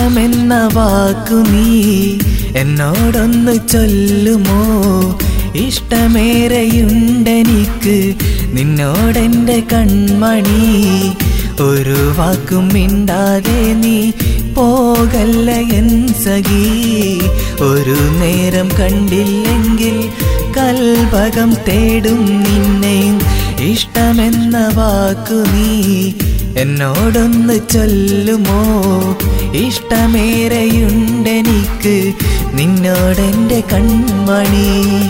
ഇഷ്ടമെന്ന വാക്കു നീ എന്നോടൊന്ന് ചൊല്ലുമോ ഇഷ്ടമേറെയുണ്ടെനിക്ക് നിന്നോടെൻ്റെ കൺമണി ഒരു വാക്കും മിണ്ടാതെ നീ പോകല്ല എൻ സഖി ഒരു നേരം കണ്ടില്ലെങ്കിൽ കൽഭകം തേടും നിന്നെ ഇഷ്ടമെന്ന വാക്കു നീ എന്നോടൊന്ന് ചൊല്ലുമോ ഇഷ്ടമേറെയുണ്ടെനിക്ക് നിന്നോടെൻ്റെ കൺമണി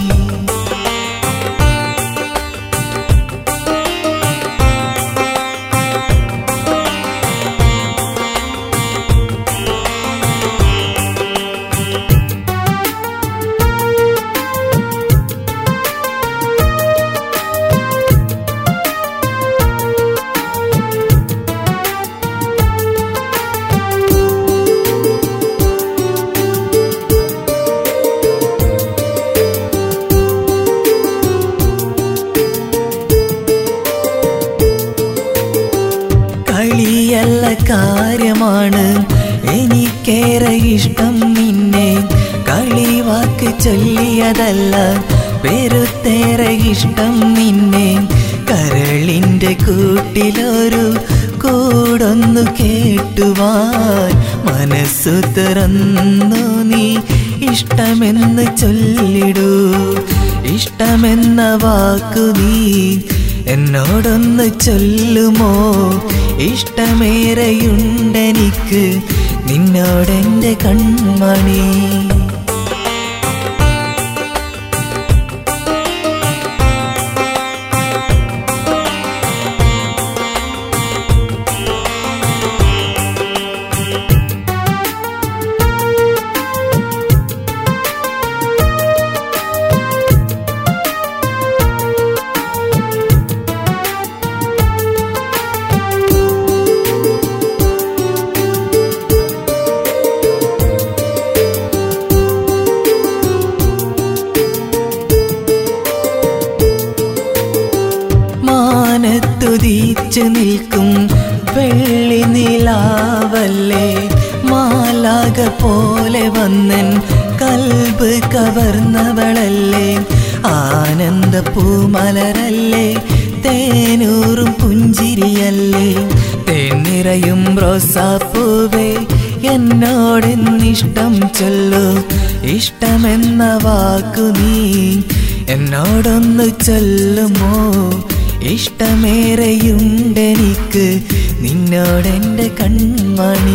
കളിയല്ല കാര്യമാണ് എനിക്കേറെ ഇഷ്ടം നിന്നെ കളിവാക്ക് ചൊല്ലിയതല്ല പെരുത്തേറെ ഇഷ്ടം നിന്നെ കരളിൻ്റെ കൂട്ടിലൊരു കൂടൊന്നു കേട്ടുവാൻ മനസ്സു തുറന്നു നീ ഇഷ്ടമെന്ന് ചൊല്ലിടൂ ഇഷ്ടമെന്ന വാക്കു നീ എന്നോടൊന്ന് ചൊല്ലുമോ ഇഷ്ടമേറെയുണ്ടെനിക്ക് നിന്നോടെൻ്റെ കൺമണി മാനത്തുതിച്ചു നിൽക്കും വെള്ളി നിലാവല്ലേ മാലാക പോലെ വന്നൻ കൽബ് കവർന്നവളല്ലേ ആനന്ദ പൂമലരല്ലേ തേനൂറും പുഞ്ചിരിയല്ലേ തേനിറയും റോസാപ്പൂവേ എന്നോടെന്നിഷ്ടം ചൊല്ലു ഇഷ്ടമെന്ന വാക്കു നീ എന്നോടൊന്ന് ചൊല്ലുമോ ഇഷ്ടമേറെയുണ്ടെനിക്ക് നിന്നോടെൻ്റെ കൺമണി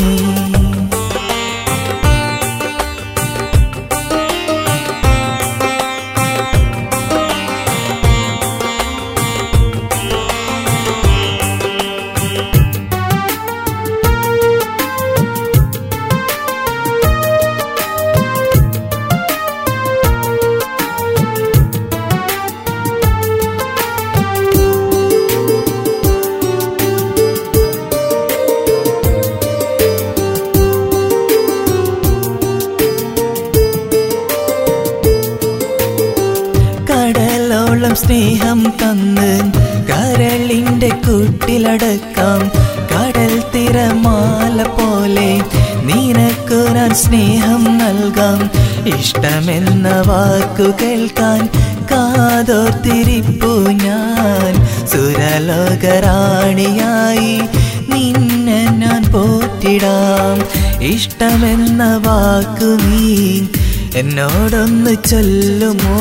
കടലോളം സ്നേഹം തന്ന് കരളിന്റെ കൂട്ടിലടക്കാം കടൽ തിരമാല പോലെ നിനക്കു ഞാൻ സ്നേഹം നൽകാം ഇഷ്ടമെന്ന വാക്കു കേൾക്കാൻ കാതോർത്തിരിപ്പു ഞാൻ സുരലോകറാണിയായി നിന്നെ ഞാൻ പോറ്റിടാം ഇഷ്ടമെന്ന വാക്കു നീ എന്നോടൊന്ന് ചൊല്ലുമോ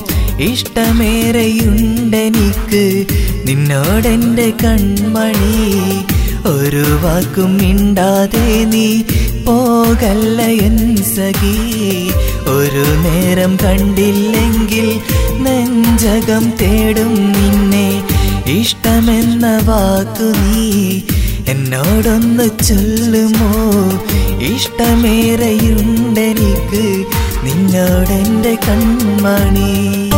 ഇഷ്ടമേറെയുണ്ടെനിക്ക് നിന്നോടെൻ്റെ കൺമണി ഒരു വാക്കും മിണ്ടാതെ നീ പോകല്ല എൻ സഖി ഒരു നേരം കണ്ടില്ലെങ്കിൽ നെഞ്ചകം തേടും നിന്നെ ഇഷ്ടമെന്ന വാക്കു നീ എന്നോടൊന്ന് ചൊല്ലുമോ ഇഷ്ടമേറെയുണ്ടെനിക്ക് നിന്നോടെൻ്റെ കൺമണി